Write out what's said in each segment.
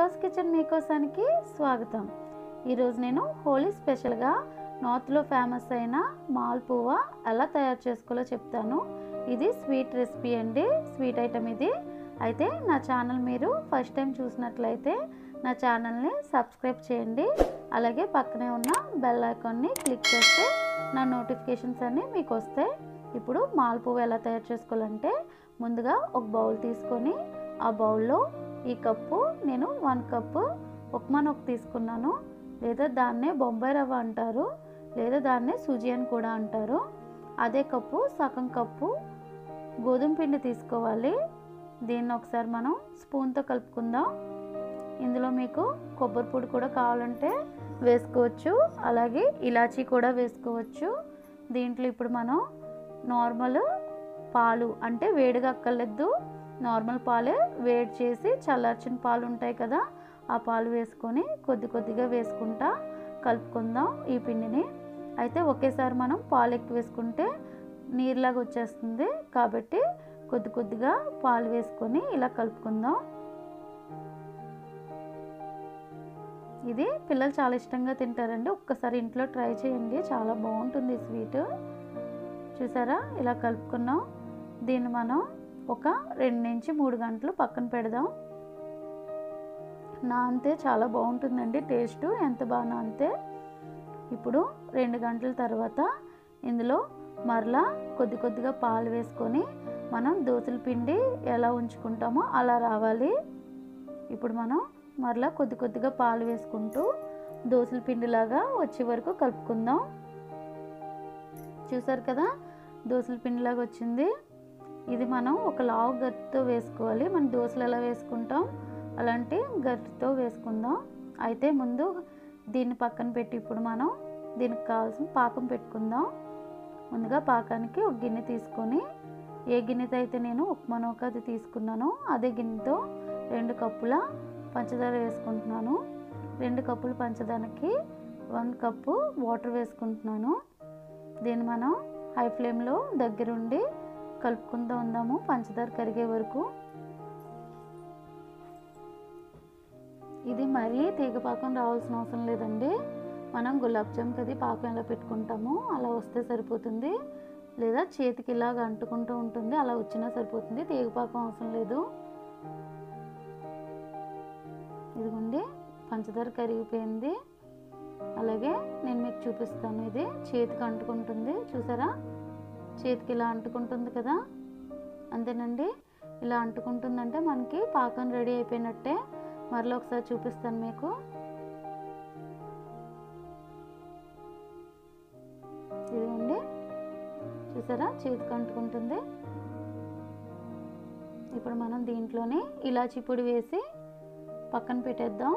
flowers kitchen మీకోసానికి స్వాగతం ఈరోజు నేను హోలీ స్పెషల్గా నార్త్లో ఫేమస్ అయిన మాల్పువా ఎలా తయారు చేసుకోవాలో చెప్తాను ఇది స్వీట్ రెసిపీ అండి స్వీట్ ఐటమ్ ఇది అయితే నా ఛానల్ మీరు ఫస్ట్ టైం చూసినట్లయితే నా ఛానల్ని సబ్స్క్రైబ్ చేయండి అలాగే పక్కనే ఉన్న బెల్ ఐకాన్ని క్లిక్ చేస్తే నా నోటిఫికేషన్స్ అన్నీ మీకు వస్తాయి ఇప్పుడు మాల్పువ్వు ఎలా తయారు చేసుకోవాలంటే ముందుగా ఒక బౌల్ తీసుకొని ఆ బౌల్లో ఈ కప్పు నేను వన్ కప్పు ఉప్మా నొక్కు తీసుకున్నాను లేదా దాన్నే బొంబాయి రవ్వ అంటారు లేదా దాన్నే సుజీ అని కూడా అంటారు అదే కప్పు సగం కప్పు గోధుమ పిండి తీసుకోవాలి దీన్ని ఒకసారి మనం స్పూన్తో కలుపుకుందాం ఇందులో మీకు కొబ్బరి పొడి కూడా కావాలంటే వేసుకోవచ్చు అలాగే ఇలాచీ కూడా వేసుకోవచ్చు దీంట్లో ఇప్పుడు మనం నార్మల్ పాలు అంటే వేడిగా అక్కర్లేదు నార్మల్ పాలే వేడి చేసి చల్లార్చిన పాలు ఉంటాయి కదా ఆ పాలు వేసుకొని కొద్ది కొద్దిగా వేసుకుంటా కలుపుకుందాం ఈ పిండిని అయితే ఒకేసారి మనం పాలు ఎక్కువ వేసుకుంటే నీరులాగా వచ్చేస్తుంది కాబట్టి కొద్ది కొద్దిగా పాలు వేసుకొని ఇలా కలుపుకుందాం ఇది పిల్లలు చాలా ఇష్టంగా తింటారండి ఒక్కసారి ఇంట్లో ట్రై చేయండి చాలా బాగుంటుంది ఈ స్వీట్ చూసారా ఇలా కలుపుకున్నాం దీన్ని మనం ఒక రెండు నుంచి మూడు గంటలు పక్కన పెడదాం నానితే చాలా బాగుంటుందండి టేస్ట్ ఎంత బాగా నానితే ఇప్పుడు రెండు గంటల తర్వాత ఇందులో మరలా కొద్ది కొద్దిగా పాలు వేసుకొని మనం దోశల పిండి ఎలా ఉంచుకుంటామో అలా రావాలి ఇప్పుడు మనం మరలా కొద్ది కొద్దిగా పాలు వేసుకుంటూ దోశల పిండిలాగా వచ్చే వరకు కలుపుకుందాం చూసారు కదా దోశల పిండిలాగా వచ్చింది ఇది మనం ఒక లావు గట్టితో వేసుకోవాలి మనం దోశలు ఎలా వేసుకుంటాం అలాంటి గట్టితో వేసుకుందాం అయితే ముందు దీన్ని పక్కన పెట్టి ఇప్పుడు మనం దీనికి కావాల్సిన పాకం పెట్టుకుందాం ముందుగా పాకానికి ఒక గిన్నె తీసుకొని ఏ గిన్నెతో అయితే నేను ఉప్మా నూక అది తీసుకున్నానో అదే గిన్నెతో రెండు కప్పుల పంచదార వేసుకుంటున్నాను రెండు కప్పుల పంచదారకి వన్ కప్పు వాటర్ వేసుకుంటున్నాను దీన్ని మనం హై ఫ్లేమ్లో దగ్గరుండి కలుపుకుంటూ ఉందాము పంచదార కరిగే వరకు ఇది మరీ తీగ పాకం రావాల్సిన అవసరం లేదండి మనం గులాబ్ జామ్కి అది పాకం ఎలా పెట్టుకుంటామో అలా వస్తే సరిపోతుంది లేదా చేతికి ఇలాగ అంటుకుంటూ ఉంటుంది అలా వచ్చినా సరిపోతుంది తీగ పాకం అవసరం లేదు ఇదిగోండి పంచదార కరిగిపోయింది అలాగే నేను మీకు చూపిస్తాను ఇది చేతికి అంటుకుంటుంది చూసారా చేతికి ఇలా అంటుకుంటుంది కదా అంతేనండి ఇలా అంటుకుంటుందంటే మనకి పాకం రెడీ అయిపోయినట్టే మరలో ఒకసారి చూపిస్తాను మీకు ఇదిగోండి చూసారా చేతికి అంటుకుంటుంది ఇప్పుడు మనం దీంట్లోనే ఇలాచీ పొడి వేసి పక్కన పెట్టేద్దాం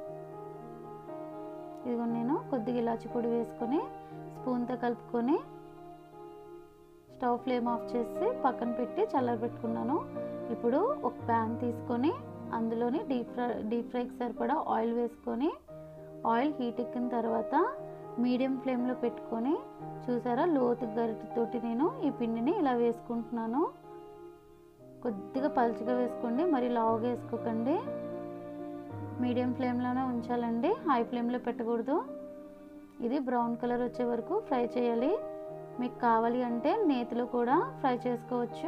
ఇదిగో నేను కొద్దిగా ఇలాచి పొడి వేసుకొని స్పూన్తో కలుపుకొని స్టవ్ ఫ్లేమ్ ఆఫ్ చేసి పక్కన పెట్టి చల్లారబెట్టుకున్నాను ఇప్పుడు ఒక ప్యాన్ తీసుకొని అందులోని డీప్ ఫ్రై డీప్ ఫ్రైకి సరిపడా ఆయిల్ వేసుకొని ఆయిల్ హీట్ ఎక్కిన తర్వాత మీడియం ఫ్లేమ్లో పెట్టుకొని చూసారా లోతు గరిటెతోటి నేను ఈ పిండిని ఇలా వేసుకుంటున్నాను కొద్దిగా పలుచగా వేసుకోండి మరి లావుగా వేసుకోకండి మీడియం ఫ్లేమ్లోనే ఉంచాలండి హై ఫ్లేమ్లో పెట్టకూడదు ఇది బ్రౌన్ కలర్ వచ్చే వరకు ఫ్రై చేయాలి మీకు కావాలి అంటే నేతిలో కూడా ఫ్రై చేసుకోవచ్చు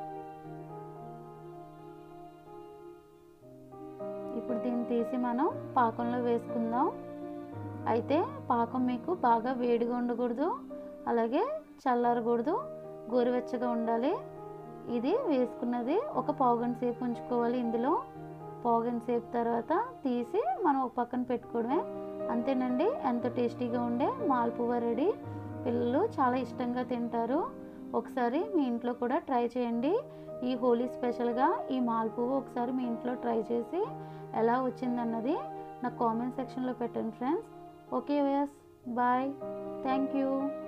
ఇప్పుడు దీన్ని తీసి మనం పాకంలో వేసుకుందాం అయితే పాకం మీకు బాగా వేడిగా ఉండకూడదు అలాగే చల్లారకూడదు గోరువెచ్చగా ఉండాలి ఇది వేసుకున్నది ఒక పావుగంట సేపు ఉంచుకోవాలి ఇందులో పావుగంట సేపు తర్వాత తీసి మనం ఒక పక్కన పెట్టుకోవడమే అంతేనండి ఎంతో టేస్టీగా ఉండే మాల్పువ రెడీ పిల్లలు చాలా ఇష్టంగా తింటారు ఒకసారి మీ ఇంట్లో కూడా ట్రై చేయండి ఈ హోలీ స్పెషల్గా ఈ మాల్పువ ఒకసారి మీ ఇంట్లో ట్రై చేసి ఎలా వచ్చిందన్నది నా కామెంట్ సెక్షన్లో పెట్టండి ఫ్రెండ్స్ ఓకే వేస్ బాయ్ థ్యాంక్ యూ